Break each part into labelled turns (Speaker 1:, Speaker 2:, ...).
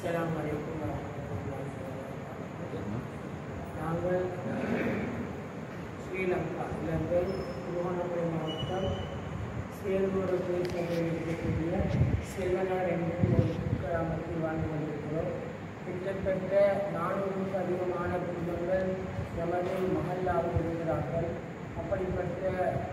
Speaker 1: அஸ்ஸலாமு அலைக்கும் வரஹ்மத்துல்லாஹி வபரகாத்துஹு. நாங்கள் ஸ்ரீலங்கா இலங்கை திருவண்ணாமலை மாவட்டம் சேலூர் பேசுகையில் இருக்கக்கூடிய செல்வனார் என்ற ஒரு கிராமத்தில் வாழ்ந்து கொண்டிருக்கிறோம் கிட்டத்தட்ட நானூறுக்கு அதிகமான குடும்பங்கள் நமது மஹல்லாவில் இருக்கிறார்கள் அப்படிப்பட்ட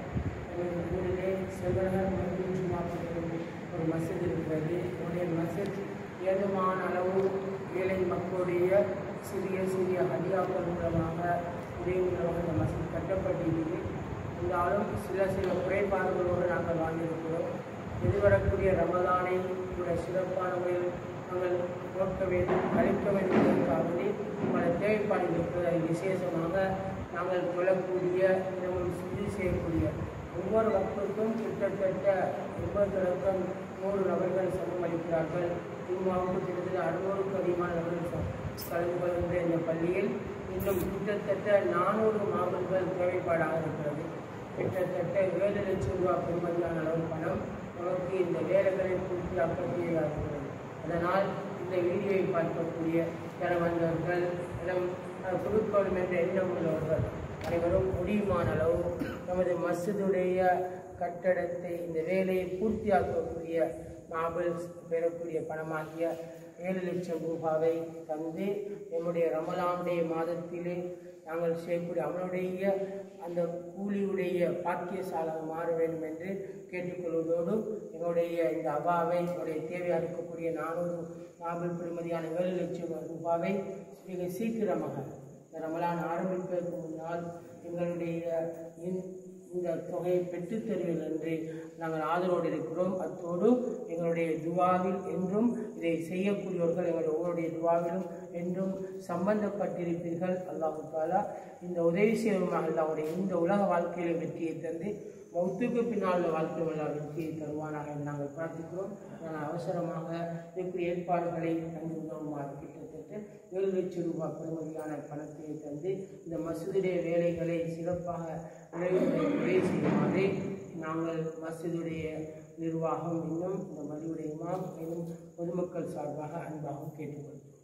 Speaker 1: ஒரு ஊரிலே செல்வனார் மருந்து சுமாப்படும் ஒரு மஸ்ஜித் இருக்கிறது உடைய மஸ்ஜித் ஏதுமான அளவு ஏழை மக்களுடைய சிறிய சிறிய ஹதியாக்கள் மூலமாக உதவி மூலமாக இந்த மஸ்ஜித் கட்டப்பட்டிருக்கிறது இருந்தாலும் சில சில குறைபாடுகளோடு நாங்கள் வாழ்ந்திருக்கிறோம் எதிர்வரக்கூடிய ரமதானை கூட சிறப்பான முறையில் நாங்கள் நோக்க வேண்டும் கழிக்க வேண்டும் என்பதற்காகவே பல தேவைப்பாடுகள் இருக்கிறது அதில் விசேஷமாக நாங்கள் கொள்ளக்கூடிய தினமும் சுத்தி செய்யக்கூடிய ஒவ்வொரு வகுப்புக்கும் கிட்டத்தட்ட எண்பது தொடக்கம் நூறு நபர்கள் சமம் அளிக்கிறார்கள் இம்மாவுக்கு கிட்டத்தட்ட அறுநூறுக்கு அதிகமான நபர்கள் ச- கலந்து கொள்கின்ற இந்த பள்ளியில் இன்னும் கிட்டத்தட்ட நானூறு மாணவர்கள் தேவைப்பாடாக இருக்கிறது கிட்டத்தட்ட ஏழு லட்சம் ரூபாய் பெருமதியான அளவு பணம் நமக்கு இந்த வேலைகளை பூர்த்தியாக்கக்கூடியதாக இருக்கிறது அதனால் இந்த வீடியோவை பார்க்கக்கூடிய தர வந்தவர்கள் இடம் அஹ், கொடுக்கணும் என்ற எண்ணம் உள்ளவர்கள் அனைவரும் முடியுமான அளவு நமது மஸ்ஜிதுடைய கட்டடத்தை இந்த வேலையை பூர்த்தியாக்கக்கூடிய நாவல் பெறக்கூடிய பணமாகிய ஏழு லட்சம் ரூபாவை தந்து நம்முடைய ரமலானுடைய மாதத்திலே நாங்கள் செய்யக்கூடிய அவனுடைய அந்த கூலியுடைய பாக்கியசாலாக மாற வேண்டும் என்று கேட்டுக்கொள்வதோடு எங்களுடைய இந்த அபாவை எங்களுடைய தேவையாக இருக்கக்கூடிய நானூறு நாவல் பெறுமதியான ஏழு லட்சம் ரூபாவை மிக சீக்கிரமாக இந்த ரமலான் ஆரம்பிப்பதற்கு முன்னால் எங்களுடைய இந்த- இந்த தொகையை பெற்றுத் தருவீர்கள் என்று நாங்கள் ஆதரவோடு இருக்கிறோம் அத்தோடு எங்களுடைய துவாவில் என்றும் இதை செய்யக்கூடியவர்கள் எங்களுடைய ஒவ்வொருடைய துவாவிலும் என்றும் சம்பந்தப்பட்டிருப்பீர்கள் அல்லாஹு தாலா இந்த உதவி செய்வமாக அல்லாவுடைய இந்த உலக வாழ்க்கையில வெற்றியை தந்து மௌத்துக்கு பின்னால் உள்ள வாழ்க்கையில் உள்ள வெற்றியை தருவானாக என்று நாங்கள் பிரார்த்திக்கிறோம் நான் அவசரமாக இப்படி ஏற்பாடுகளை தந்து உதவுமாறு கிட்டத்தட்ட ஏழு லட்சம் ரூபாய் பெறுமதியான பணத்தை தந்து இந்த மசூதியுடைய வேலைகளை சிறப்பாக நிறைவு நிறைவு செய்யுமாறு நாங்கள் மஸ்ஜிதுடைய நிர்வாகம் இன்னும் இந்த மதுவுடைய இமாம் இன்னும் பொதுமக்கள் சார்பாக அன்பாக கேட்டுக்கொள்கிறோம்